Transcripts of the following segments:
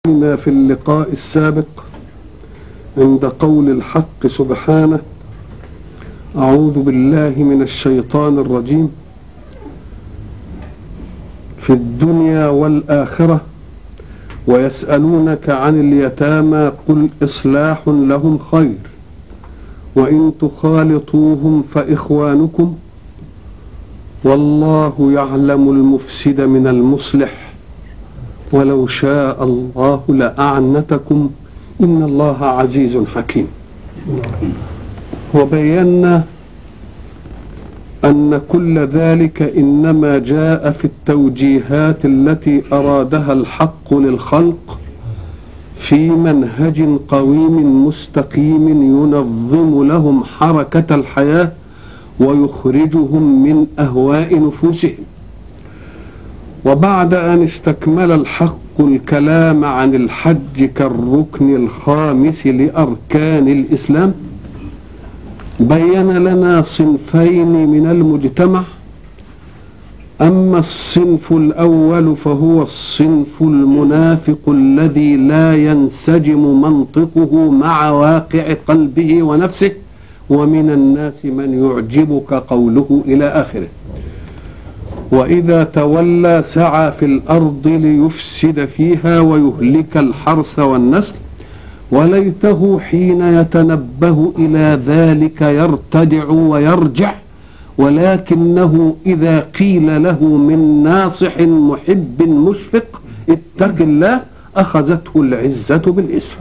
كنا في اللقاء السابق عند قول الحق سبحانه أعوذ بالله من الشيطان الرجيم في الدنيا والآخرة ويسألونك عن اليتامى قل إصلاح لهم خير وإن تخالطوهم فإخوانكم والله يعلم المفسد من المصلح ولو شاء الله لأعنتكم إن الله عزيز حكيم وبينا أن كل ذلك إنما جاء في التوجيهات التي أرادها الحق للخلق في منهج قويم مستقيم ينظم لهم حركة الحياة ويخرجهم من أهواء نفوسهم وبعد أن استكمل الحق الكلام عن الحج كالركن الخامس لأركان الإسلام بين لنا صنفين من المجتمع أما الصنف الأول فهو الصنف المنافق الذي لا ينسجم منطقه مع واقع قلبه ونفسه ومن الناس من يعجبك قوله إلى آخره وإذا تولى سعى في الأرض ليفسد فيها ويهلك الحرث والنسل وليته حين يتنبه إلى ذلك يرتدع ويرجع ولكنه إذا قيل له من ناصح محب مشفق اتق الله أخذته العزة بالإسم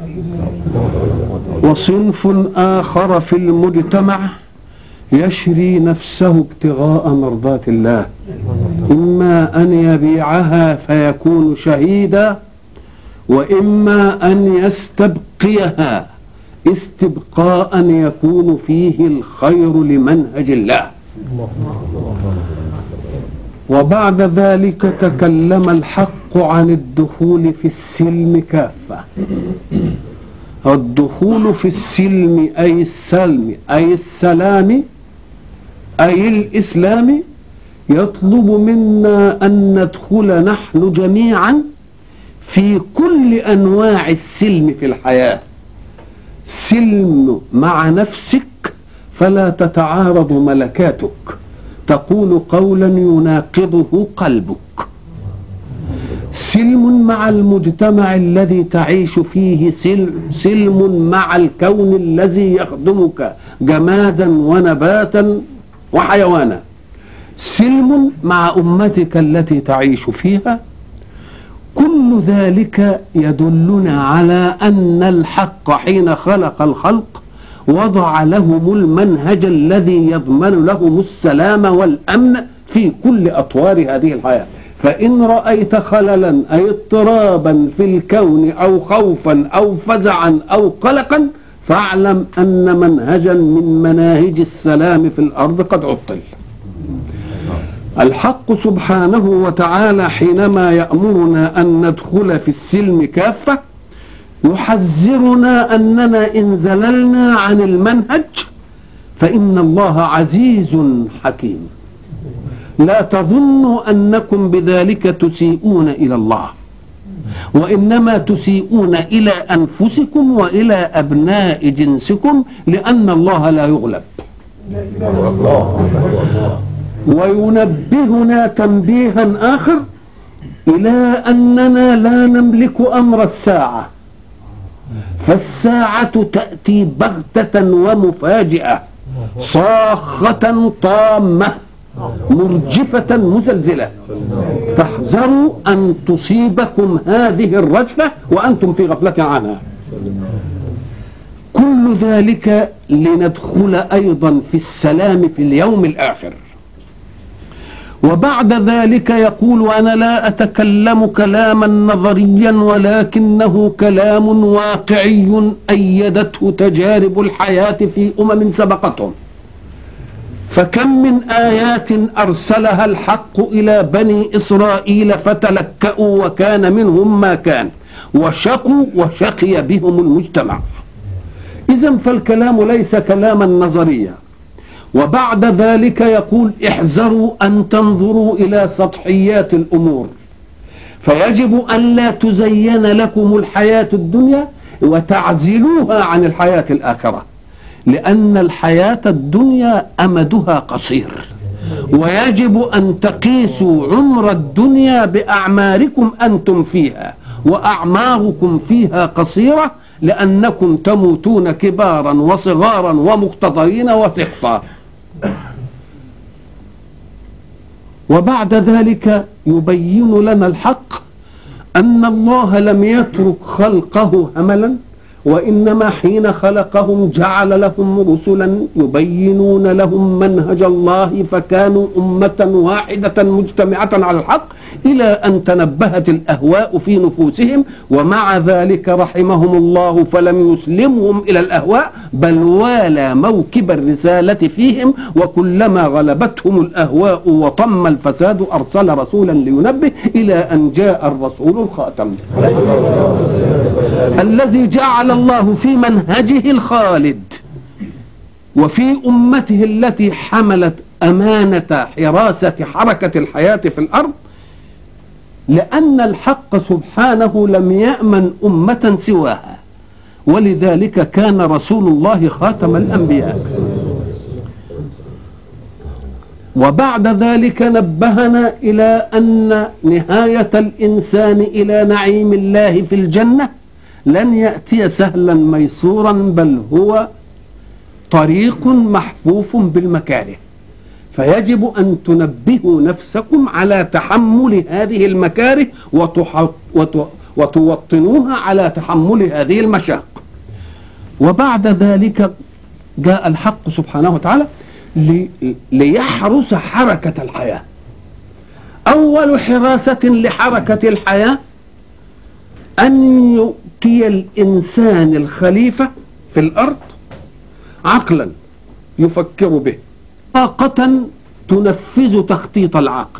وصنف آخر في المجتمع يشري نفسه ابتغاء مرضات الله إما أن يبيعها فيكون شهيدا وإما أن يستبقيها استبقاء يكون فيه الخير لمنهج الله وبعد ذلك تكلم الحق عن الدخول في السلم كافة الدخول في السلم أي السلم أي السلام أي الإسلام يطلب منا أن ندخل نحن جميعا في كل أنواع السلم في الحياة سلم مع نفسك فلا تتعارض ملكاتك تقول قولا يناقضه قلبك سلم مع المجتمع الذي تعيش فيه سلم, سلم مع الكون الذي يخدمك جمادا ونباتا وحيوانا سلم مع امتك التي تعيش فيها كل ذلك يدلنا على ان الحق حين خلق الخلق وضع لهم المنهج الذي يضمن لهم السلام والامن في كل اطوار هذه الحياه فان رايت خللا اي اضطرابا في الكون او خوفا او فزعا او قلقا فاعلم ان منهجا من مناهج السلام في الارض قد عطل الحق سبحانه وتعالى حينما يامرنا ان ندخل في السلم كافه يحذرنا اننا ان زللنا عن المنهج فان الله عزيز حكيم لا تظنوا انكم بذلك تسيئون الى الله وانما تسيئون الى انفسكم والى ابناء جنسكم لان الله لا يغلب وينبهنا تنبيها اخر الى اننا لا نملك امر الساعه فالساعه تاتي بغته ومفاجئه صاخه طامه مرجفه مزلزله فاحذروا ان تصيبكم هذه الرجفه وانتم في غفله عنها كل ذلك لندخل ايضا في السلام في اليوم الاخر وبعد ذلك يقول انا لا اتكلم كلاما نظريا ولكنه كلام واقعي ايدته تجارب الحياه في امم سبقتهم فكم من ايات ارسلها الحق الى بني اسرائيل فتلكأوا وكان منهم ما كان وشقوا وشقي بهم المجتمع اذا فالكلام ليس كلاما نظريا وبعد ذلك يقول احذروا ان تنظروا الى سطحيات الامور فيجب أن لا تزين لكم الحياة الدنيا وتعزلوها عن الحياة الآخرة لأن الحياة الدنيا أمدها قصير ويجب أن تقيسوا عمر الدنيا بأعماركم أنتم فيها وأعماركم فيها قصيرة لأنكم تموتون كبارا وصغارا ومقتضرين وسقطا وبعد ذلك يبين لنا الحق أن الله لم يترك خلقه هملا وإنما حين خلقهم جعل لهم رسلا يبينون لهم منهج الله فكانوا أمة واحدة مجتمعة على الحق إلى أن تنبهت الأهواء في نفوسهم ومع ذلك رحمهم الله فلم يسلمهم إلى الأهواء بل والى موكب الرسالة فيهم وكلما غلبتهم الأهواء وطم الفساد أرسل رسولا لينبه إلى أن جاء الرسول الخاتم الذي جعل الله في منهجه الخالد وفي أمته التي حملت أمانة حراسة حركة الحياة في الأرض لأن الحق سبحانه لم يأمن أمة سواها ولذلك كان رسول الله خاتم الأنبياء وبعد ذلك نبهنا إلى أن نهاية الإنسان إلى نعيم الله في الجنة لن يأتي سهلا ميسورا بل هو طريق محفوف بالمكاره فيجب أن تنبهوا نفسكم على تحمل هذه المكاره وتوطنوها على تحمل هذه المشاق وبعد ذلك جاء الحق سبحانه وتعالى ليحرس حركة الحياة أول حراسة لحركة الحياة أن يؤتي الإنسان الخليفة في الأرض عقلا يفكر به طاقة تنفذ تخطيط العقل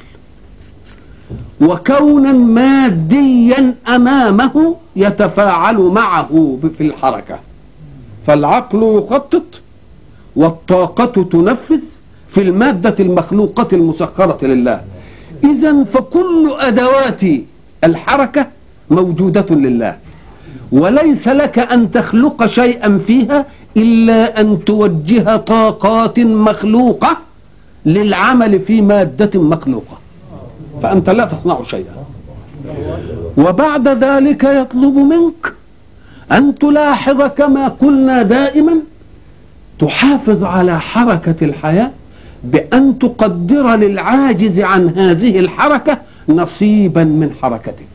وكونا ماديا أمامه يتفاعل معه في الحركة فالعقل يخطط والطاقة تنفذ في المادة المخلوقة المسخرة لله إذا فكل أدوات الحركة موجودة لله وليس لك أن تخلق شيئا فيها إلا أن توجه طاقات مخلوقة للعمل في مادة مخلوقة فأنت لا تصنع شيئا وبعد ذلك يطلب منك أن تلاحظ كما قلنا دائما تحافظ على حركة الحياة بأن تقدر للعاجز عن هذه الحركة نصيبا من حركتك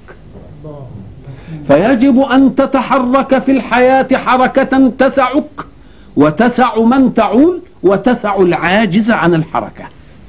فيجب أن تتحرك في الحياة حركة تسعك وتسع من تعول وتسع العاجز عن الحركة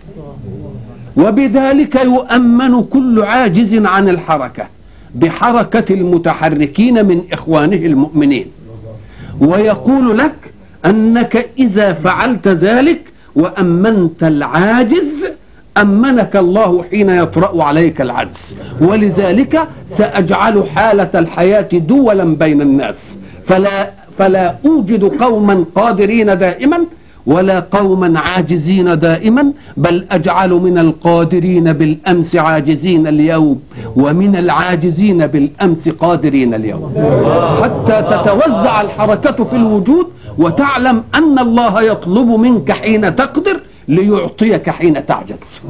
وبذلك يؤمن كل عاجز عن الحركة بحركة المتحركين من إخوانه المؤمنين ويقول لك أنك إذا فعلت ذلك وأمنت العاجز أمنك الله حين يطرأ عليك العجز ولذلك سأجعل حالة الحياة دولا بين الناس فلا فلا أوجد قوما قادرين دائما ولا قوما عاجزين دائما بل أجعل من القادرين بالأمس عاجزين اليوم ومن العاجزين بالأمس قادرين اليوم حتى تتوزع الحركة في الوجود وتعلم أن الله يطلب منك حين تقدر ليعطيك حين تعجز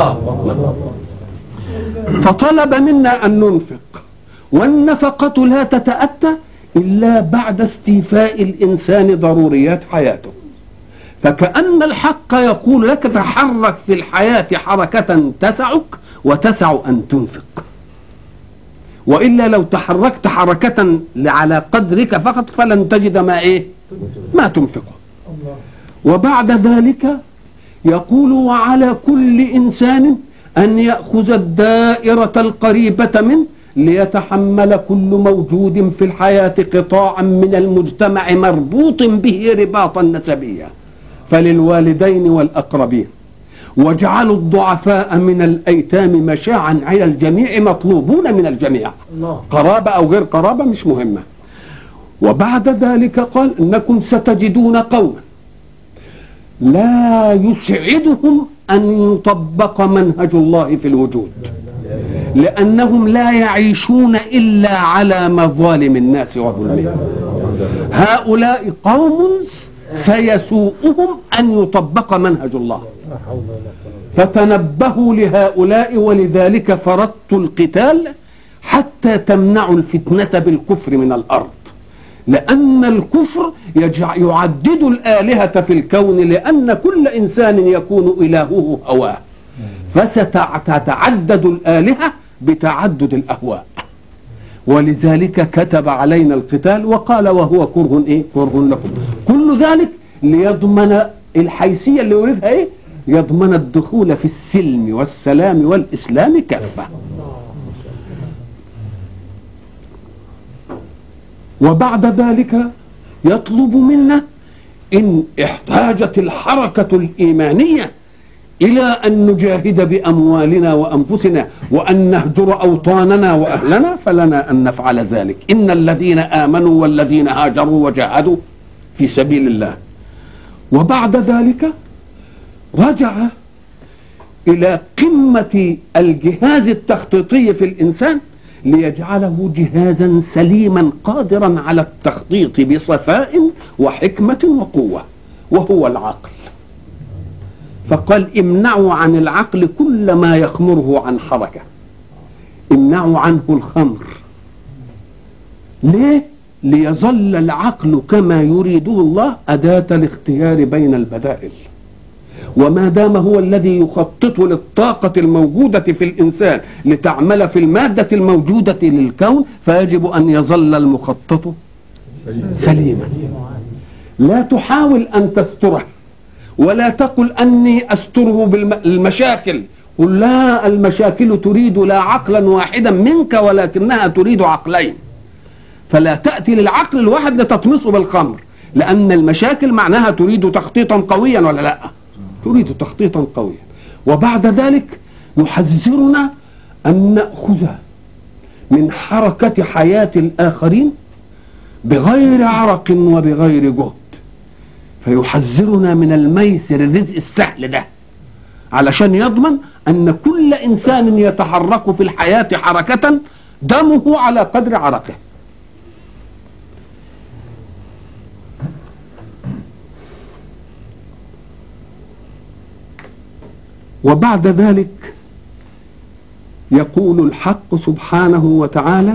فطلب منا أن ننفق والنفقة لا تتأتى إلا بعد استيفاء الإنسان ضروريات حياته فكأن الحق يقول لك تحرك في الحياة حركة تسعك وتسع أن تنفق وإلا لو تحركت حركة على قدرك فقط فلن تجد ما إيه ما تنفقه وبعد ذلك يقول وعلى كل إنسان أن يأخذ الدائرة القريبة منه ليتحمل كل موجود في الحياة قطاعا من المجتمع مربوط به رباطا نسبيا فللوالدين والأقربين واجعلوا الضعفاء من الأيتام مشاعا على الجميع مطلوبون من الجميع الله. قرابة أو غير قرابة مش مهمة وبعد ذلك قال إنكم ستجدون قوما لا يسعدهم أن يطبق منهج الله في الوجود لأنهم لا يعيشون إلا على مظالم الناس وظلمهم هؤلاء قوم سيسوءهم أن يطبق منهج الله فتنبهوا لهؤلاء ولذلك فرضت القتال حتى تمنعوا الفتنة بالكفر من الأرض لأن الكفر يجع يعدد الآلهة في الكون لأن كل إنسان يكون إلهه هواه فستتعدد الآلهة بتعدد الأهواء ولذلك كتب علينا القتال وقال وهو كره ايه كره لكم كل ذلك ليضمن الحيثيه اللي يريدها ايه يضمن الدخول في السلم والسلام والاسلام كافه وبعد ذلك يطلب منا ان احتاجت الحركه الايمانيه الى ان نجاهد باموالنا وانفسنا وان نهجر اوطاننا واهلنا فلنا ان نفعل ذلك ان الذين امنوا والذين هاجروا وجاهدوا في سبيل الله وبعد ذلك رجع الى قمه الجهاز التخطيطي في الانسان ليجعله جهازا سليما قادرا على التخطيط بصفاء وحكمه وقوه وهو العقل فقال امنعوا عن العقل كل ما يخمره عن حركة امنعوا عنه الخمر ليه ليظل العقل كما يريده الله أداة الاختيار بين البدائل وما دام هو الذي يخطط للطاقة الموجودة في الإنسان لتعمل في المادة الموجودة للكون فيجب أن يظل المخطط سليما لا تحاول أن تستره ولا تقل أني أستره بالمشاكل قل لا المشاكل تريد لا عقلا واحدا منك ولكنها تريد عقلين فلا تأتي للعقل الواحد لتطمسه بالخمر لأن المشاكل معناها تريد تخطيطا قويا ولا لا تريد تخطيطا قويا وبعد ذلك يحذرنا أن نأخذ من حركة حياة الآخرين بغير عرق وبغير جهد فيحذرنا من الميسر الرزق السهل ده علشان يضمن ان كل انسان يتحرك في الحياه حركه دمه على قدر عرقه وبعد ذلك يقول الحق سبحانه وتعالى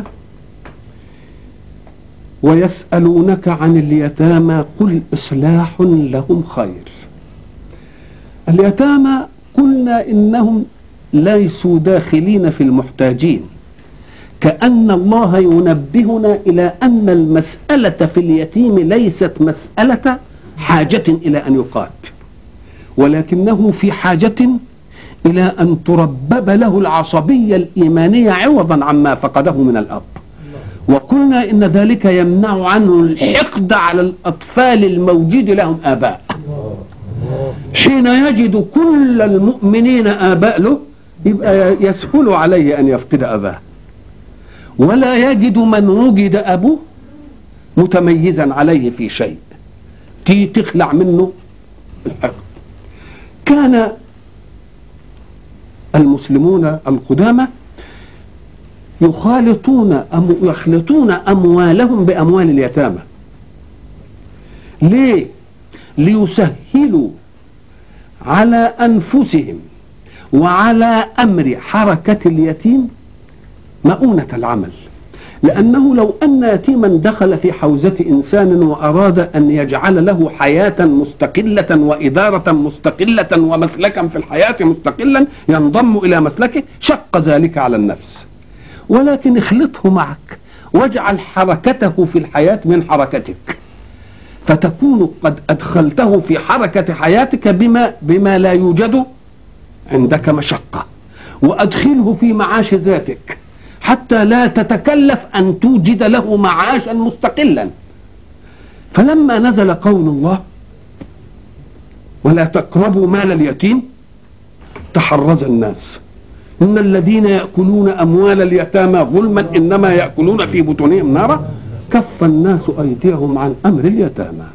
ويسألونك عن اليتامى قل إصلاح لهم خير اليتامى قلنا إنهم ليسوا داخلين في المحتاجين كأن الله ينبهنا إلى أن المسألة في اليتيم ليست مسألة حاجة إلى أن يقات ولكنه في حاجة إلى أن تربب له العصبية الإيمانية عوضا عما فقده من الأب وقلنا ان ذلك يمنع عنه الحقد على الاطفال الموجود لهم اباء حين يجد كل المؤمنين اباء له يبقى يسهل عليه ان يفقد اباه ولا يجد من وجد ابوه متميزا عليه في شيء تي تخلع منه الحقد كان المسلمون القدامى يخالطون أم يخلطون أموالهم بأموال اليتامى ليه ليسهلوا على أنفسهم وعلى أمر حركة اليتيم مؤونة العمل لأنه لو أن يتيما دخل في حوزة إنسان وأراد أن يجعل له حياة مستقلة وإدارة مستقلة ومسلكا في الحياة مستقلا ينضم إلى مسلكه شق ذلك على النفس ولكن اخلطه معك واجعل حركته في الحياة من حركتك فتكون قد أدخلته في حركة حياتك بما, بما لا يوجد عندك مشقة وأدخله في معاش ذاتك حتى لا تتكلف أن توجد له معاشا مستقلا فلما نزل قول الله ولا تقربوا مال اليتيم تحرز الناس إن الذين يأكلون أموال اليتامى ظلما إنما يأكلون في بطونهم نارا كف الناس أيديهم عن أمر اليتامى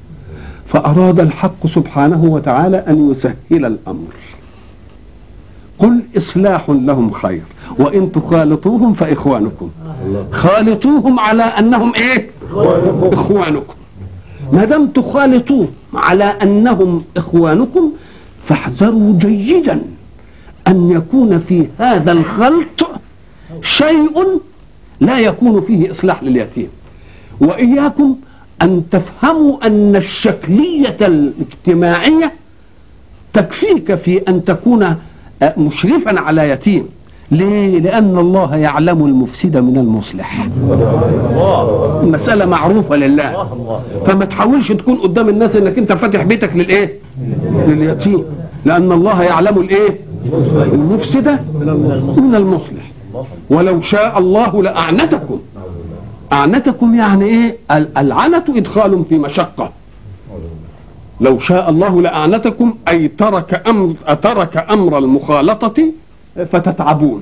فأراد الحق سبحانه وتعالى أن يسهل الأمر قل إصلاح لهم خير وإن تخالطوهم فإخوانكم خالطوهم على أنهم إيه إخوانكم ما دام تخالطوهم على أنهم إخوانكم فاحذروا جيدا أن يكون في هذا الخلط شيء لا يكون فيه إصلاح لليتيم وإياكم أن تفهموا أن الشكلية الاجتماعية تكفيك في أن تكون مشرفا على يتيم ليه؟ لأن الله يعلم المفسد من المصلح المسألة معروفة لله فما تحاولش تكون قدام الناس انك انت فاتح بيتك للايه لليتيم لأن الله يعلم الايه المفسد من المصلح ولو شاء الله لأعنتكم أعنتكم يعني ايه العنة إدخال في مشقة لو شاء الله لأعنتكم أي ترك أمر ترك أمر المخالطة فتتعبون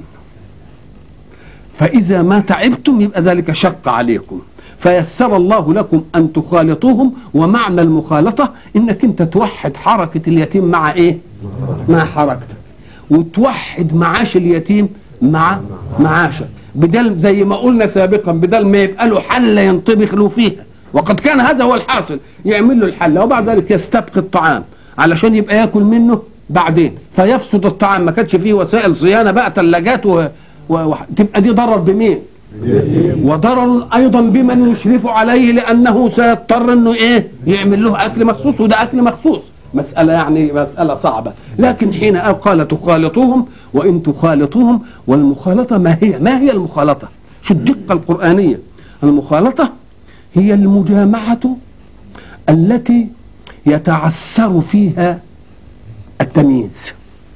فإذا ما تعبتم يبقى ذلك شق عليكم فيسر الله لكم أن تخالطوهم ومعنى المخالطة إنك أنت توحد حركة اليتيم مع إيه؟ مع حركتك وتوحد معاش اليتيم مع معاشك بدل زي ما قلنا سابقا بدل ما يبقى له حله ينطبخ له فيها وقد كان هذا هو الحاصل يعمل له الحله وبعد ذلك يستبقي الطعام علشان يبقى ياكل منه بعدين فيفسد الطعام ما كانش فيه وسائل صيانه بقى ثلاجات و... و... و... تبقى دي ضرر بمين؟ وضرر ايضا بمن يشرف عليه لانه سيضطر انه ايه؟ يعمل له اكل مخصوص وده اكل مخصوص مسألة يعني مسألة صعبة لكن حين قال تخالطوهم وإن تخالطوهم والمخالطة ما هي ما هي المخالطة شو الدقة القرآنية المخالطة هي المجامعة التي يتعسر فيها التمييز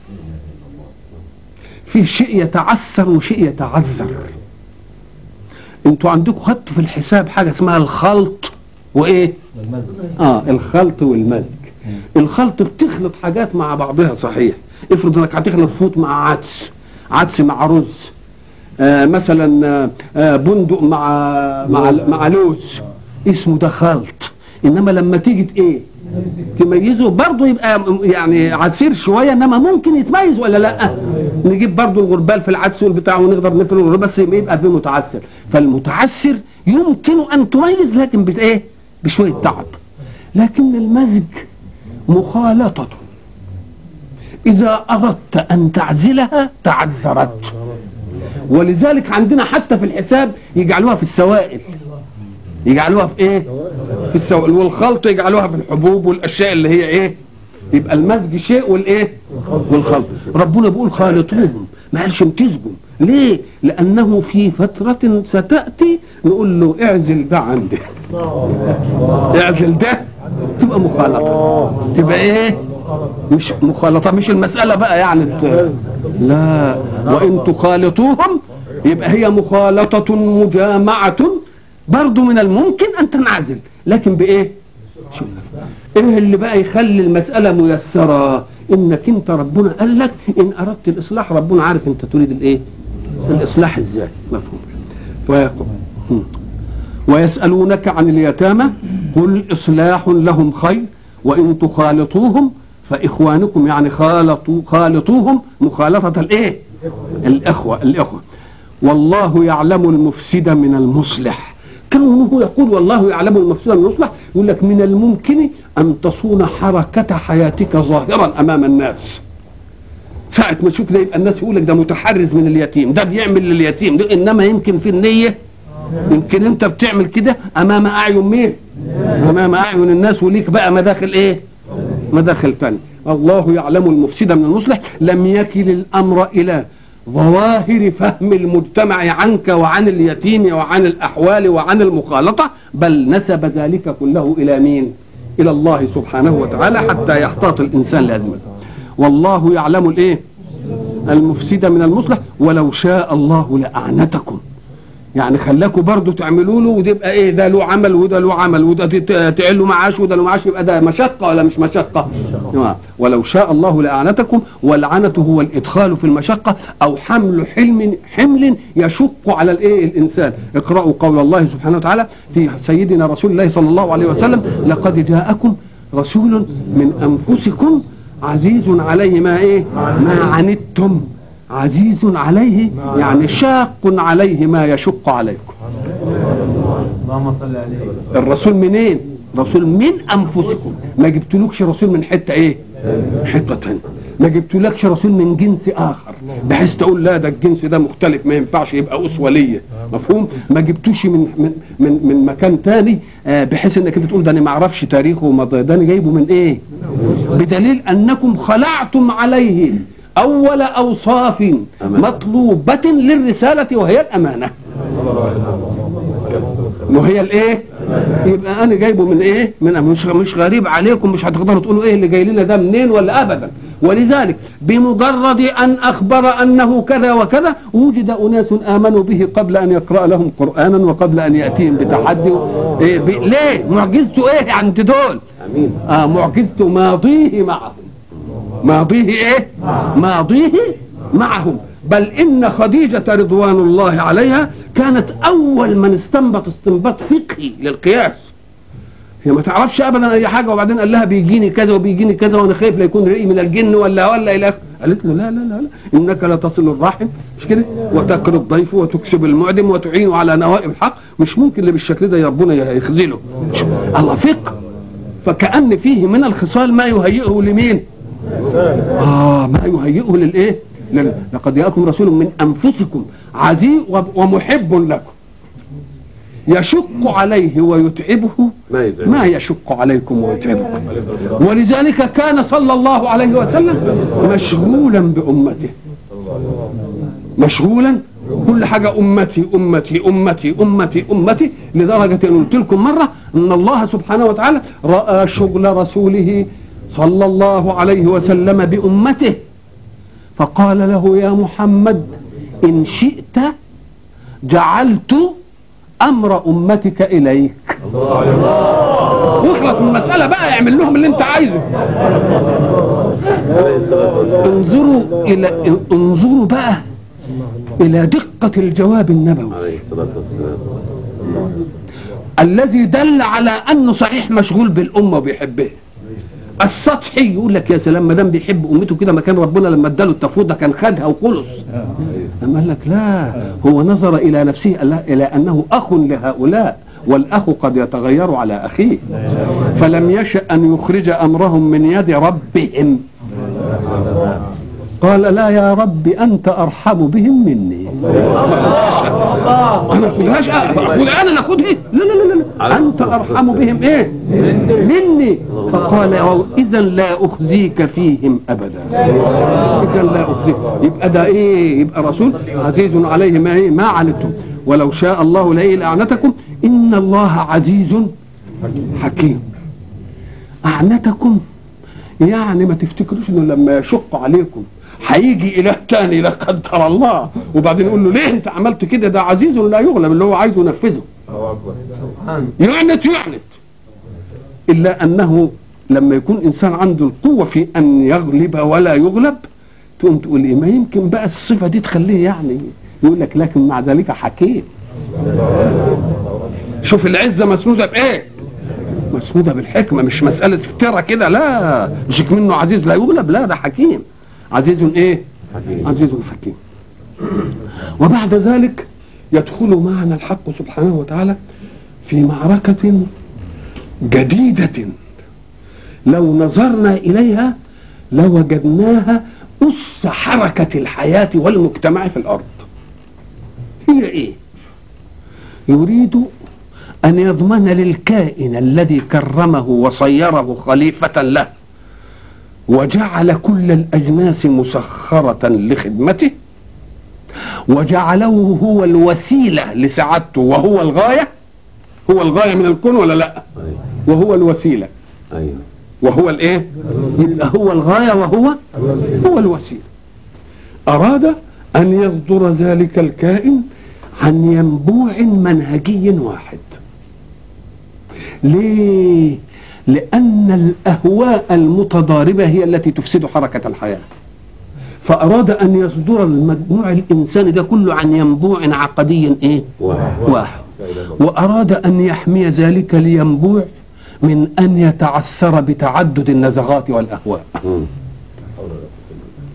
في شيء يتعسر وشيء يتعذر انتوا عندكم خدتوا في الحساب حاجة اسمها الخلط وايه اه الخلط والمزج الخلط بتخلط حاجات مع بعضها صحيح افرض انك هتخلط فوت مع عدس عدس مع رز آه مثلا آه بندق مع مع مع لوز اسمه ده خلط انما لما تيجي ايه تميزه برضه يبقى يعني عسير شويه انما ممكن يتميز ولا لا نجيب برضه الغربال في العدس والبتاع ونقدر نفرغ بس يبقى فيه متعسر فالمتعسر يمكن ان تميز لكن بايه بشويه تعب لكن المزج مخالطة إذا أردت أن تعزلها تعذرت ولذلك عندنا حتى في الحساب يجعلوها في السوائل يجعلوها في ايه في السوائل والخلط يجعلوها في الحبوب والاشياء اللي هي ايه يبقى المزج شيء والايه والخلط ربنا بيقول خالطوهم ما قالش امتزجوا ليه لانه في فتره ستاتي نقول له اعزل ده عن ده اعزل ده تبقى مخالطه تبقى ايه مش مخالطه مش المساله بقى يعني ت... لا وان تخالطوهم يبقى هي مخالطه مجامعه برضو من الممكن ان تنعزل لكن بايه شو ايه اللي بقى يخلي المساله ميسره انك انت ربنا قال لك ان اردت الاصلاح ربنا عارف انت تريد الايه الاصلاح ازاي مفهوم ويقول ويسالونك عن اليتامى قل اصلاح لهم خير وان تخالطوهم فاخوانكم يعني خالطوا خالطوهم مخالطه الايه الاخوه الاخوه والله يعلم المفسد من المصلح كونه يقول والله يعلم المفسد من المصلح يقول لك من الممكن ان تصون حركه حياتك ظاهرا امام الناس ساعة ما تشوف ده يبقى الناس يقول لك ده متحرز من اليتيم ده بيعمل لليتيم ده انما يمكن في النية يمكن انت بتعمل كده امام اعين مين امام اعين الناس وليك بقى مداخل ايه مداخل تانية الله يعلم المفسد من المصلح لم يكل الامر الى ظواهر فهم المجتمع عنك وعن اليتيم وعن الاحوال وعن المخالطه بل نسب ذلك كله الى مين الى الله سبحانه وتعالى حتى يحتاط الانسان لازمه والله يعلم الايه المفسد من المصلح ولو شاء الله لاعنتكم يعني خلاكم برضه تعملوا له وتبقى ايه ده له عمل وده له عمل وده تعلوا معاش وده له معاش يبقى ده مشقه ولا مش مشقه؟ مشقة. ولو شاء الله لاعنتكم والعنة هو الادخال في المشقه او حمل حلم حمل يشق على الايه الانسان اقرأوا قول الله سبحانه وتعالى في سيدنا رسول الله صلى الله عليه وسلم لقد جاءكم رسول من انفسكم عزيز عليه ما ايه ما عنتم عزيز عليه يعني شاق عليه ما يشق عليكم اللهم صل عليه الرسول منين رسول من انفسكم ما جبتلكش رسول من حته ايه حته تانية ما جبتلكش رسول من جنس اخر بحيث تقول لا ده الجنس ده مختلف ما ينفعش يبقى اسوه ليا مفهوم ما جبتوش من من من, من مكان تاني آه، بحيث انك انت تقول ده انا ما اعرفش تاريخه وما ده ده انا جايبه من ايه بدليل انكم خلعتم عليه اول اوصاف مطلوبه للرساله وهي الامانه وهي الايه يبقى انا جايبه من ايه من مش مش غريب عليكم مش هتقدروا تقولوا ايه اللي جاي لنا ده منين ولا ابدا ولذلك بمجرد ان اخبر انه كذا وكذا وجد اناس امنوا به قبل ان يقرا لهم قرانا وقبل ان ياتيهم بتحدي إيه بي ليه معجزته ايه عند دول امين آه معجزته ماضيه معهم ماضيه ايه ماضيه معهم بل ان خديجة رضوان الله عليها كانت اول من استنبط استنباط فقهي للقياس هي ما تعرفش ابدا اي حاجه وبعدين قال لها بيجيني كذا وبيجيني كذا وانا خايف لا يكون رئي من الجن ولا ولا الى آخره. قالت له لا لا لا لا انك لا تصل الرحم مش كده وتكر الضيف وتكسب المعدم وتعين على نوائب الحق مش ممكن اللي بالشكل ده ربنا يخذله الله فقه فكأن فيه من الخصال ما يهيئه لمين آه ما يهيئه للإيه لل... لقد جاءكم رسول من أنفسكم عزيز و- ومحب لكم يشق عليه ويتعبه ما يدعي ما يشق عليكم ويتعبكم ولذلك كان صلى الله عليه وسلم مشغولا بأمته مشغولا كل حاجة أمتي أمتي أمتي أمتي أمتي لدرجة أن قلت لكم مرة أن الله سبحانه وتعالى رأى شغل رسوله صلى الله عليه وسلم بأمته فقال له يا محمد إن شئت جعلت أمر أمتك إليك واخلص من المسألة بقى اعمل لهم اللي أنت عايزه عليه الصلاه والسلام انظروا إلى انظروا بقى إلى دقة الجواب النبوي عليه الصلاه والسلام الذي دل على انه صحيح مشغول بالامه وبيحبها السطحي يقول لك يا سلام ما دام بيحب امته كده ما كان ربنا لما اداله التفويض ده كان خدها وخلص اما قال لك لا هو نظر الى نفسه قال لا- الى انه اخ لهؤلاء والاخ قد يتغير على اخيه فلم يشا ان يخرج امرهم من يد ربهم قال لا يا رب انت ارحم بهم مني انا اخذهاش اخذ انا اللي اخذها لا لا لا لا انت ارحم بهم ايه مني فقال اذا لا اخزيك فيهم ابدا اذا لا اخزيك يبقى ده ايه يبقى رسول عزيز عليه ما ايه ما عنتم ولو شاء الله لايه لاعنتكم ان الله عزيز حكيم اعنتكم يعني ما تفتكروش انه لما يشق عليكم هيجي اله تاني لا قدر الله وبعدين يقول له ليه انت عملت كده ده عزيز لا يغلب اللي هو عايزه ينفذه يعنت يعنت الا انه لما يكون انسان عنده القوه في ان يغلب ولا يغلب تقوم تقول ايه ما يمكن بقى الصفه دي تخليه يعني يقول لك لكن مع ذلك حكيم شوف العزه مسنوده بايه مسنوده بالحكمه مش مساله افترا كده لا مش منه عزيز لا يغلب لا ده حكيم عزيز ايه حكيم. عزيز حكيم وبعد ذلك يدخل معنا الحق سبحانه وتعالى في معركة جديدة لو نظرنا إليها لوجدناها أس حركة الحياة والمجتمع في الأرض هي إيه؟ يريد أن يضمن للكائن الذي كرمه وصيره خليفة له وجعل كل الأجناس مسخرة لخدمته وجعله هو الوسيلة لسعادته وهو الغاية هو الغاية من الكون ولا لا ايوه وهو الوسيلة ايوه وهو الايه يبقى هو الغاية وهو هو الوسيلة أراد أن يصدر ذلك الكائن عن ينبوع منهجي واحد ليه لأن الأهواء المتضاربة هي التي تفسد حركة الحياة فأراد أن يصدر المجموع الإنساني ده كله عن ينبوع عقدي إيه واحد واحد وأراد أن يحمي ذلك الينبوع من أن يتعثر بتعدد النزغات والأهواء مم.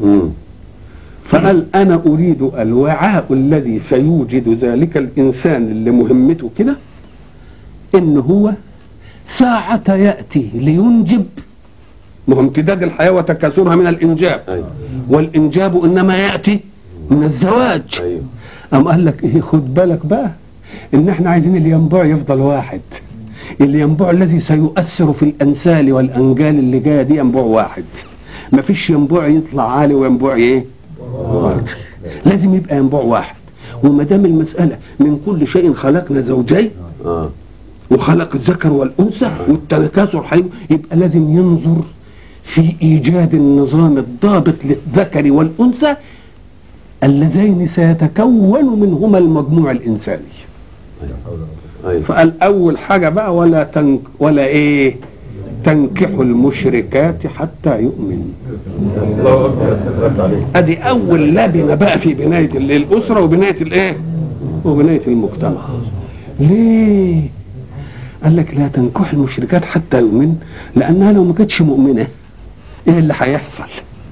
مم. فقال انا اريد الوعاء الذي سيوجد ذلك الانسان اللي مهمته كده ان هو ساعة يأتي لينجب ما هو امتداد الحياة وتكاثرها من الإنجاب أيوة. والإنجاب إنما يأتي من الزواج أيوة. أم قال لك إيه خد بالك بقى إن إحنا عايزين الينبوع يفضل واحد الينبوع الذي سيؤثر في الأنسال والأنجال اللي جاية دي ينبوع واحد مفيش ينبوع يطلع عالي وينبوع إيه واحد لازم يبقى ينبوع واحد وما دام المسألة من كل شيء خلقنا زوجين اه وخلق الذكر والانثى والتكاثر حي يبقى لازم ينظر في ايجاد النظام الضابط للذكر والانثى اللذين سيتكون منهما المجموع الانساني ايوه فقال اول حاجه بقى ولا تنك ولا ايه تنكحوا المشركات حتى يؤمن الله اكبر ادي اول لبنه بقى في بنايه ال- الاسره وبنايه الايه وبنايه المجتمع ليه قال لك لا تنكح المشركات حتى يؤمن لانها لو ما كانتش مؤمنه ايه اللي هيحصل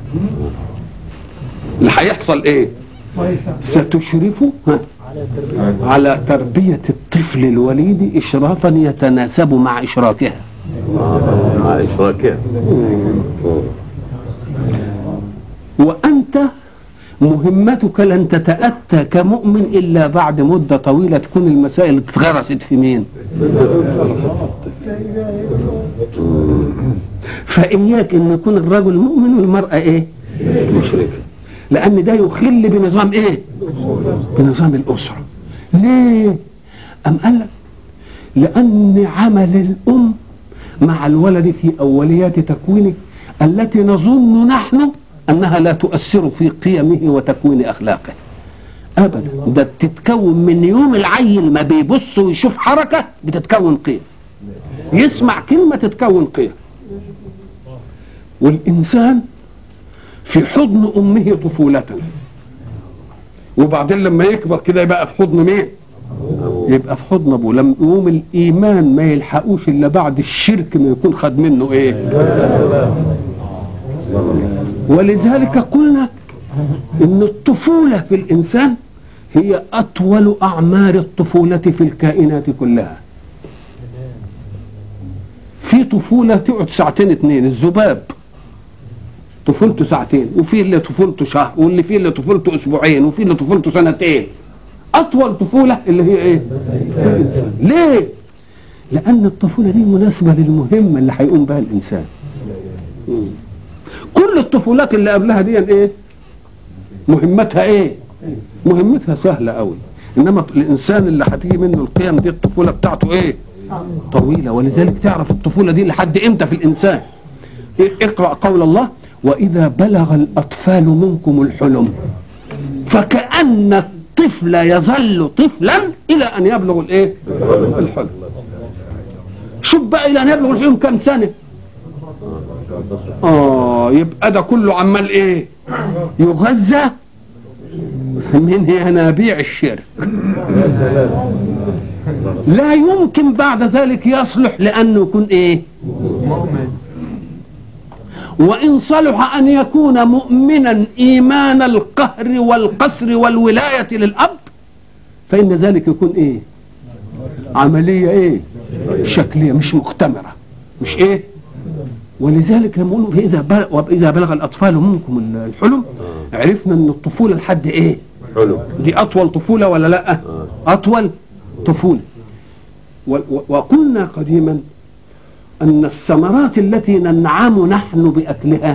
اللي هيحصل ايه ستشرف ها، على تربية الطفل الوليد إشرافا يتناسب مع إشراكها مع اشراكها وأنت مهمتك لن تتأتى كمؤمن إلا بعد مدة طويلة تكون المسائل اتغرست في مين فإياك أن يكون الرجل مؤمن والمرأة إيه مشرك لأن ده يخل بنظام إيه بنظام الأسرة ليه أم قال لك لأن عمل الأم مع الولد في أوليات تكوينه التي نظن نحن أنها لا تؤثر في قيمه وتكوين أخلاقه أبدا ده بتتكون من يوم العيل ما بيبص ويشوف حركة بتتكون قيم يسمع كلمة تتكون قيم والإنسان في حضن أمه طفولة وبعدين لما يكبر كده يبقى في حضن مين؟ يبقى في حضن ابوه لما يقوم الايمان ما يلحقوش الا بعد الشرك ما يكون خد منه ايه ولذلك قلنا ان الطفوله في الانسان هي اطول اعمار الطفوله في الكائنات كلها في طفوله تقعد ساعتين اتنين الذباب طفولته ساعتين وفي اللي طفولته شهر واللي فيه اللي طفولته اسبوعين وفي اللي طفولته سنتين اطول طفوله اللي هي ايه الانسان ليه لان الطفوله دي مناسبه للمهمه اللي هيقوم بها الانسان مم. كل الطفولات اللي قبلها دي ايه مهمتها ايه مهمتها سهله قوي انما الانسان اللي هتيجي منه القيم دي الطفوله بتاعته ايه طويله ولذلك تعرف الطفوله دي لحد امتى في الانسان اقرا قول الله واذا بلغ الاطفال منكم الحلم فكأن الطفل يظل طفلا إلى أن يبلغ الإيه؟ الحلم شوف بقى إلى أن يبلغ الحلم كم سنة؟ آه يبقى ده كله عمال إيه؟ يغذى من ينابيع الشرك لا يمكن بعد ذلك يصلح لأنه يكون إيه؟ مؤمن وإن صلح أن يكون مؤمنا إيمان القهر والقسر والولاية للأب فإن ذلك يكون إيه عملية إيه شكلية مش مختمرة مش إيه ولذلك لما نقول إذا بلغ وإذا بلغ الأطفال منكم الحلم عرفنا أن الطفولة لحد إيه حلو دي أطول طفولة ولا لا أطول طفولة و- و- وقلنا قديما أن الثمرات التي ننعم نحن بأكلها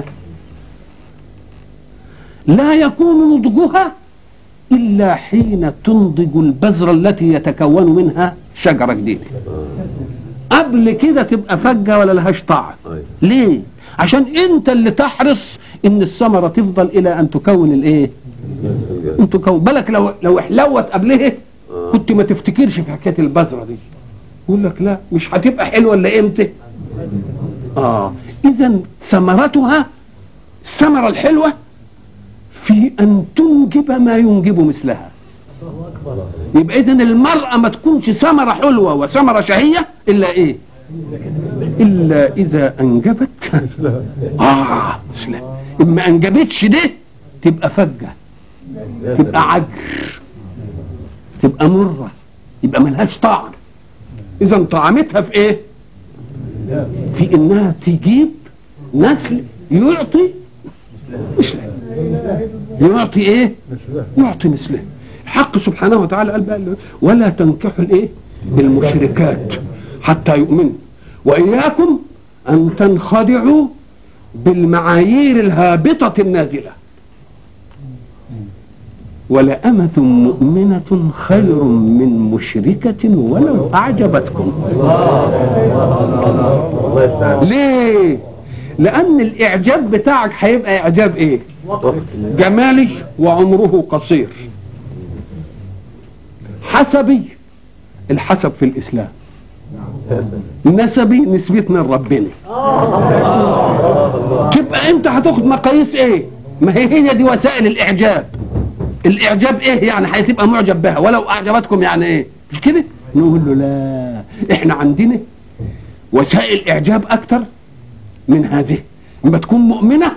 لا يكون نضجها إلا حين تنضج البذرة التي يتكون منها شجرة جديدة قبل كده تبقى فجة ولا لهاش طعم أيوة. ليه؟ عشان انت اللي تحرص ان الثمرة تفضل الى ان تكون الايه؟ ان تكون بالك لو لو احلوت قبلها كنت ما تفتكرش في حكايه البذره دي يقول لك لا مش هتبقى حلوه الا امتى؟ اه اذا ثمرتها الثمره الحلوه في ان تنجب ما ينجب مثلها يبقى اذا المراه ما تكونش ثمره حلوه وثمره شهيه الا ايه الا اذا انجبت اه مثلها اما انجبتش ده تبقى فجة تبقى عجر تبقى مرة يبقى ملهاش طعم إذا طعمتها في إيه؟ في إنها تجيب نسل يعطي مثله يعطي إيه؟ يعطي مثله الحق سبحانه وتعالى قال بقى ولا تنكحوا الإيه؟ المشركات حتى يؤمنوا وإياكم أن تنخدعوا بالمعايير الهابطة النازلة ولأمة مؤمنة خير من مشركة ولو أعجبتكم الله يفتح ليه؟ لأن الإعجاب بتاعك هيبقى إعجاب إيه؟ جمالي وعمره قصير حسبي الحسب في الإسلام نسبي نسبتنا لربنا تبقى انت هتاخد مقاييس ايه ما هي هي دي وسائل الاعجاب الاعجاب ايه يعني هتبقى معجب بها ولو اعجبتكم يعني ايه مش كده نقول له لا احنا عندنا وسائل اعجاب اكتر من هذه لما تكون مؤمنه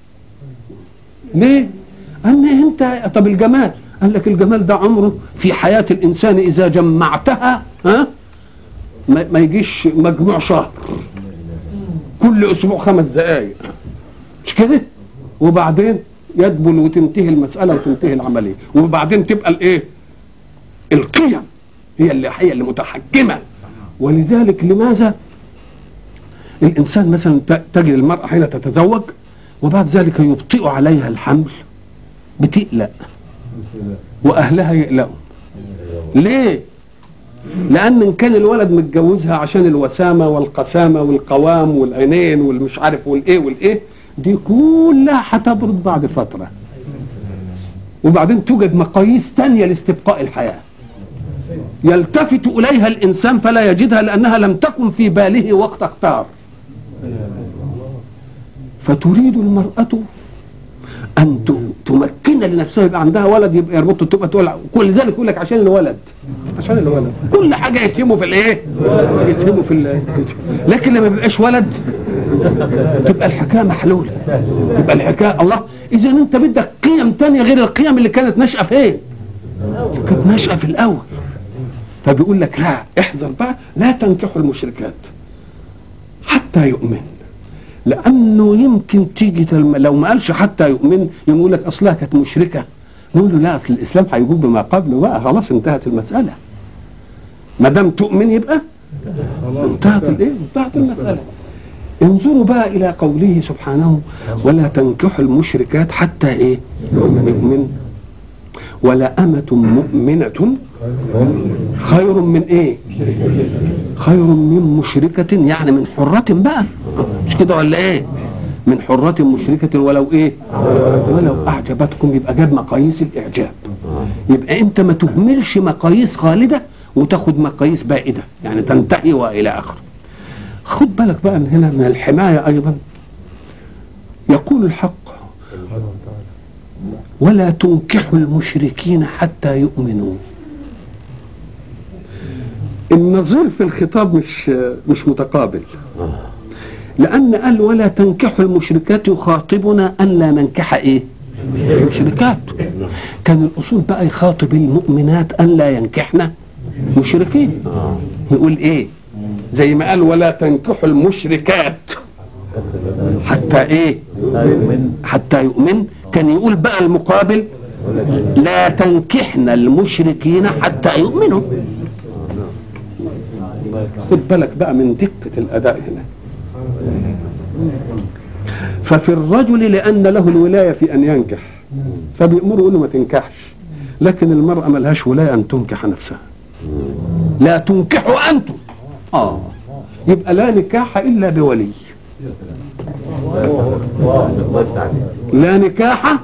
ليه قال لي انت طب الجمال قال لك الجمال ده عمره في حياه الانسان اذا جمعتها ها ما ما يجيش مجموع شهر كل اسبوع خمس دقائق مش كده وبعدين يدبل وتنتهي المساله وتنتهي العمليه وبعدين تبقى الايه القيم هي اللي هي اللي متحكمه ولذلك لماذا الانسان مثلا ت- تجد المراه حين تتزوج وبعد ذلك يبطئ عليها الحمل بتقلق واهلها يقلقوا ليه لان ان كان الولد متجوزها عشان الوسامه والقسامه والقوام والعينين والمش عارف والايه والايه دي كلها هتبرد بعد فتره وبعدين توجد مقاييس تانية لاستبقاء الحياه يلتفت اليها الانسان فلا يجدها لانها لم تكن في باله وقت اختار فتريد المراه ان ت- تمكن لنفسها يبقى عندها ولد يبقى يربطه تبقى تقول كل ذلك يقول لك عشان الولد عشان الولد كل حاجه يتهموا في الايه يتهموا في ال- لكن لما بيبقاش ولد تبقى الحكايه محلوله تبقى الحكايه الله اذا انت بدك قيم تانية غير القيم اللي كانت ناشئه فين كانت ناشئه في الاول فبيقول لك لا احذر بقى لا تنكحوا المشركات حتى يؤمن لانه يمكن تيجي تلم... لو ما قالش حتى يؤمن يقول لك اصلها كانت مشركه نقول له لا اصل الاسلام هيجوب بما قبله بقى خلاص انتهت المساله ما دام تؤمن يبقى انتهت الايه انتهت المساله انظروا بقى الى قوله سبحانه ولا تنكحوا المشركات حتى ايه يؤمن ولا أمة مؤمنة خير من ايه خير من مشركة يعني من حرة بقى مش كده ولا ايه من حرة مشركة ولو ايه ولو اعجبتكم يبقى جاب مقاييس الاعجاب يبقى انت ما تهملش مقاييس خالدة وتاخد مقاييس بائدة يعني تنتهي والى اخره خد بالك بقى من هنا من الحماية ايضا يقول الحق ولا تنكحوا المشركين حتى يؤمنوا النظير في الخطاب مش مش متقابل لأن قال ولا تنكحوا المشركات يخاطبنا أن لا ننكح إيه المشركات كان الأصول بقى يخاطب المؤمنات أن لا ينكحن مشركين يقول إيه زي ما قال ولا تنكحوا المشركات حتى إيه حتى يؤمن كان يقول بقى المقابل لا تنكحن المشركين حتى يؤمنوا خد بالك بقى من دقة الأداء هنا ففي الرجل لأن له الولاية في أن ينكح فبيأمروا يقولوا ما تنكحش لكن المرأة ملهاش ولاية أن تنكح نفسها لا تنكحوا أنتم آه يبقى لا نكاح إلا بولي الله يفتح عليك لا نكاح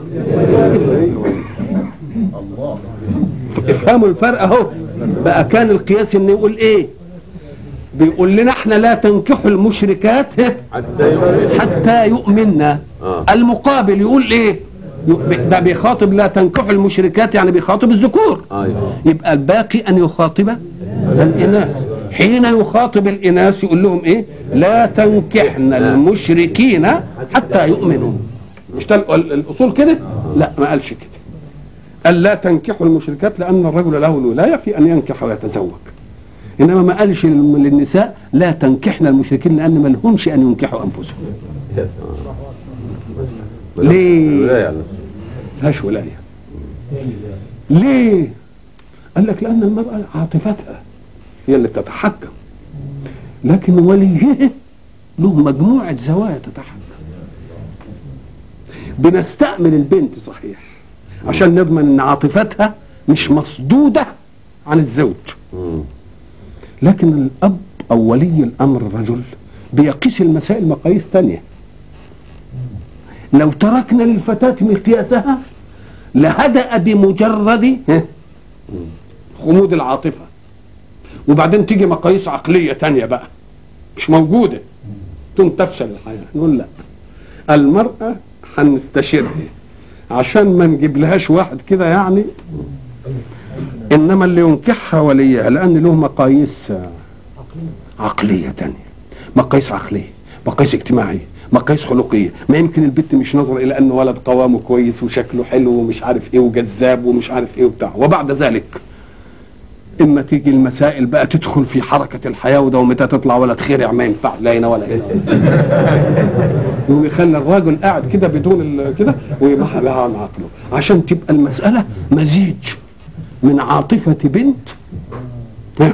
افهموا الفرق اهو بقى كان القياس انه يقول ايه بيقول لنا احنا لا تنكحوا المشركات حتى يؤمن حتى يؤمننا آه. المقابل يقول ايه ي- ده بيخاطب لا تنكحوا المشركات يعني بيخاطب الذكور ايوه يبقى الباقي ان يخاطب الاناث حين يخاطب الاناث يقول لهم ايه لا تنكحن المشركين حتى يؤمنوا مش ده ال- الاصول كده لا ما قالش كده قال لا تنكحوا المشركات لان الرجل له الولايه في ان ينكح ويتزوج انما ما قالش لل- للنساء لا تنكحن المشركين لان ما لهمش ان ينكحوا انفسهم يا سلام. ليه؟ الولاية على نفسه. ملهاش ولايه ليه قال لك لان المراه عاطفتها هي اللي بتتحكم لكن وليه له مجموعه زوايا تتحكم بنستأمن البنت صحيح عشان نضمن ان عاطفتها مش مصدوده عن الزوج مم. لكن الاب او ولي الامر الرجل بيقيس المسائل مقاييس تانية لو تركنا للفتاة مقياسها لهدأ بمجرد ها، خمود العاطفة وبعدين تيجي مقاييس عقلية تانية بقى مش موجودة ثم تفشل الحياة نقول لا المرأة هنستشيرها عشان ما نجيب لهاش واحد كده يعني انما اللي ينكحها وليها لان له مقاييس آه، عقليه تانية مقاييس عقليه مقاييس اجتماعيه مقاييس خلقيه ما يمكن البت مش نظر الى انه ولد قوامه كويس وشكله حلو ومش عارف ايه وجذاب ومش عارف ايه وبتاع وبعد ذلك اما تيجي المسائل بقى تدخل في حركه الحياه وده ومتى تطلع ولا تخرع ما ينفع لا هنا ولا هنا يقوم يخلي الراجل قاعد كده بدون ال- كده ويمحى بها عن عقله عشان تبقى المساله مزيج من عاطفه بنت ها،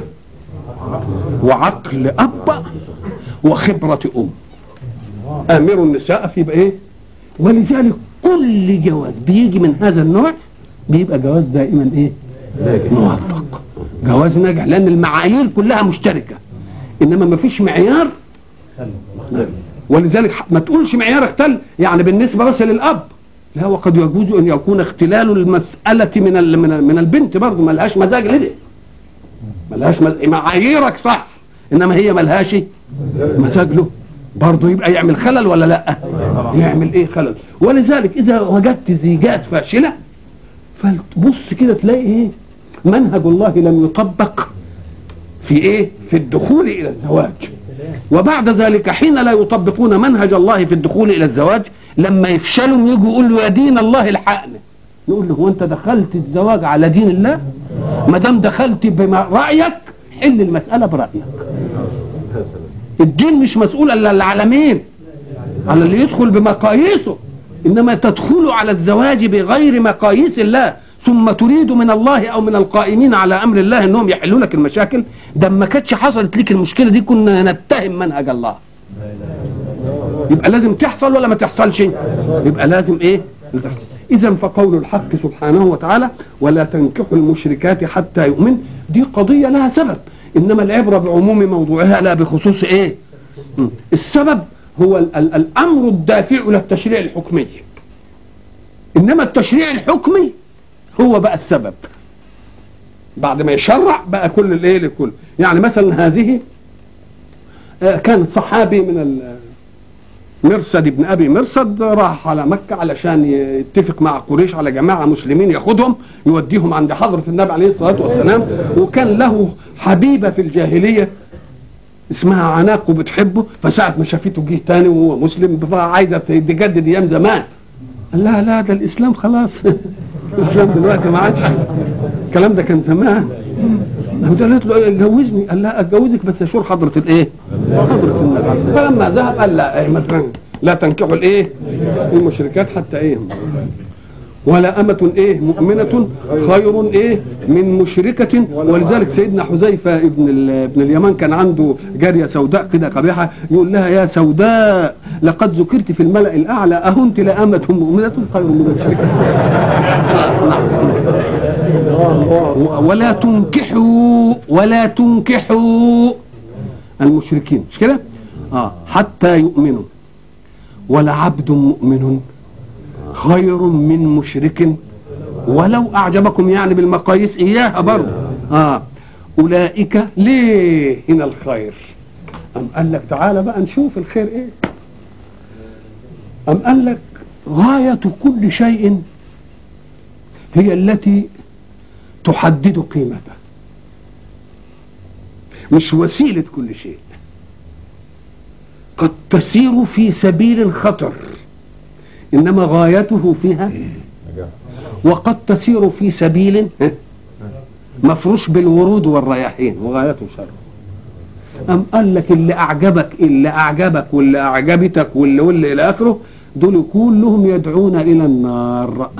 وعقل اب وخبره ام امر النساء في بقى ايه ولذلك كل جواز بيجي من هذا النوع بيبقى جواز دائما ايه موفق جواز ناجح لان المعايير كلها مشتركه انما ما فيش معيار ولذلك ح- ما تقولش معيار اختل يعني بالنسبه بس للاب لا وقد يجوز ان يكون اختلال المساله من ال من, ال من البنت برضه ما لهاش مزاج لده ما لهاش مز... معاييرك صح انما هي ما لهاش مزاج له برضه يبقى يعمل خلل ولا لا يعمل ايه خلل ولذلك اذا وجدت زيجات فاشله فتبص كده تلاقي ايه منهج الله لم يطبق في ايه في الدخول الى الزواج وبعد ذلك حين لا يطبقون منهج الله في الدخول الى الزواج لما يفشلوا يجوا يقولوا يا دين الله الحقنا نقول له هو انت دخلت الزواج على دين الله ما دام دخلت بما رايك حل المساله برايك يا سلام. الدين مش مسؤول الا العالمين على اللي يدخل بمقاييسه انما تدخل على الزواج بغير مقاييس الله ثم تريد من الله او من القائمين على امر الله انهم يحلوا لك المشاكل ده ما كانتش حصلت ليك المشكله دي كنا نتهم منهج الله يبقى لازم تحصل ولا ما تحصلش يبقى لازم ايه تحصل اذا فقول الحق سبحانه وتعالى ولا تنكحوا المشركات حتى يؤمن دي قضيه لها سبب انما العبره بعموم موضوعها لا بخصوص ايه م. السبب هو ال ال الامر الدافع للتشريع الحكمي انما التشريع الحكمي هو بقى السبب بعد ما يشرع بقى كل الايه لكل يعني مثلا هذه آه، كان صحابي من ال- مرصد ابن ابي مرصد راح على مكه علشان يتفق مع قريش على جماعه مسلمين ياخدهم يوديهم عند حضره النبي عليه الصلاه والسلام وكان له حبيبه في الجاهليه اسمها عناق وبتحبه فساعة ما شافته جه تاني وهو مسلم عايزه تجدد ايام زمان قال لها لا ده الاسلام خلاص الاسلام دلوقتي ما عادش الكلام ده كان زمان وده قالت له اتجوزني قال لا اتجوزك بس اشور حضره الايه؟ حضره النبي فلما ذهب قال لا إيه مثلا لا تنكحوا الايه؟ المشركات حتى ايه؟ ولا أمة إيه مؤمنة خير إيه من مشركة ولذلك سيدنا حذيفة ابن ال- ابن اليمان كان عنده جارية سوداء كده قبيحة يقول لها يا سوداء لقد ذكرت في الملأ الأعلى أهنت لأمة مؤمنة خير من مشركة ولا تنكحوا ولا تنكحوا المشركين مش كده؟ اه حتى يؤمنوا ولعبد مؤمن خير من مشرك ولو اعجبكم يعني بالمقاييس اياها برضه اه اولئك ليه هنا الخير ام قال لك تعالى بقى نشوف الخير ايه ام قال لك غايه كل شيء هي التي تحدد قيمته مش وسيله كل شيء قد تسير في سبيل خطر انما غايته فيها وقد تسير في سبيل مفروش بالورود والرياحين وغايته شر أم قال لك اللي أعجبك اللي أعجبك واللي أعجبتك واللي واللي إلى آخره دول كلهم يدعون إلى النار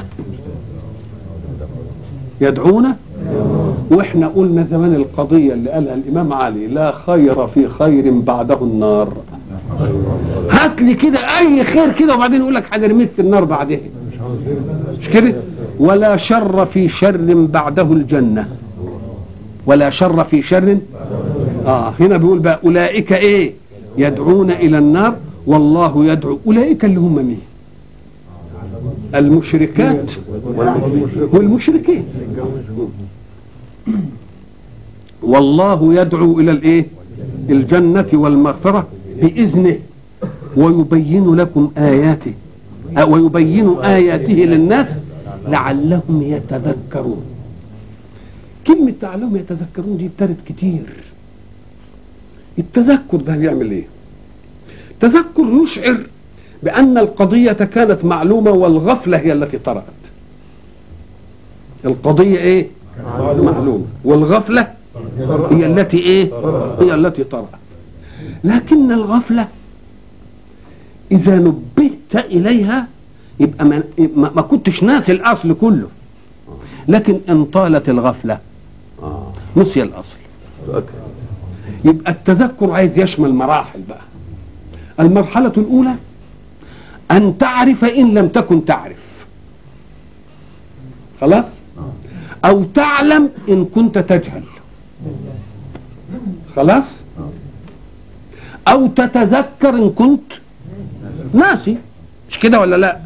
يدعون واحنا قلنا زمان القضية اللي قالها الإمام علي لا خير في خير بعده النار هات لي كده أي خير كده وبعدين يقول لك هنرميك في النار بعدها مش كده ولا شر في شر بعده الجنة ولا شر في شر اه هنا بيقول بقى اولئك ايه يدعون الى النار والله يدعو اولئك اللي هم مين المشركات والمشركين والله يدعو الى الايه الجنة والمغفرة بإذنه ويبين لكم آياته آه، ويبين آياته للناس لعلهم يتذكرون كلمة لعلهم يتذكرون دي ابتدت كتير التذكر ده بيعمل ايه تذكر يشعر بأن القضية كانت معلومة والغفلة هي التي طرأت القضية ايه معلومة والغفلة هي التي ايه هي التي طرأت لكن الغفلة إذا نبهت إليها يبقى ما, ما ما كنتش ناسي الأصل كله لكن إن طالت الغفلة اه نسي الأصل تؤكد يبقى التذكر عايز يشمل مراحل بقى المرحلة الأولى أن تعرف إن لم تكن تعرف خلاص أو تعلم إن كنت تجهل خلاص أو تتذكر إن كنت ناسي مش كده ولا لا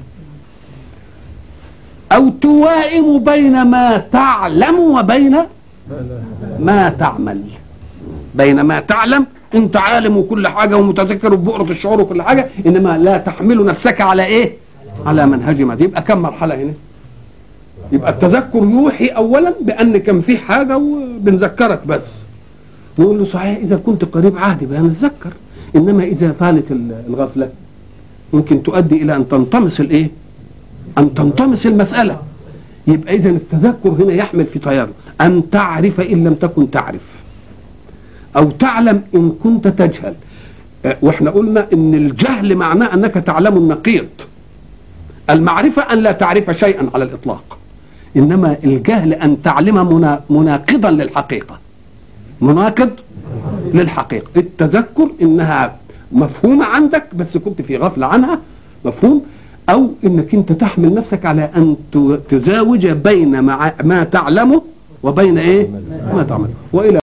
أو توائم بين ما تعلم وبين ما تعمل بين ما تعلم انت عالم وكل حاجة ومتذكر ببؤرة الشعور وكل حاجة انما لا تحمل نفسك على ايه على منهج ما يبقى كم مرحلة هنا يبقى التذكر يوحي اولا بان كان في حاجة وبنذكرك بس نقول له صحيح اذا كنت قريب عهدي بقى نتذكر انما اذا طالت ال- الغفلة يمكن تؤدي الى ان تنطمس الايه ان تنطمس المسألة يبقى اذا التذكر هنا يحمل في طياره ان تعرف ان لم تكن تعرف او تعلم ان كنت تجهل آه، واحنا قلنا ان الجهل معناه انك تعلم النقيض المعرفة ان لا تعرف شيئا على الاطلاق انما الجهل ان تعلم منا- مناقضا للحقيقة مناقض للحقيقة التذكر انها مفهومة عندك بس كنت في غفلة عنها مفهوم او انك انت تحمل نفسك على ان ت- تزاوج بين مع- ما تعلمه وبين ايه ما تعمل والى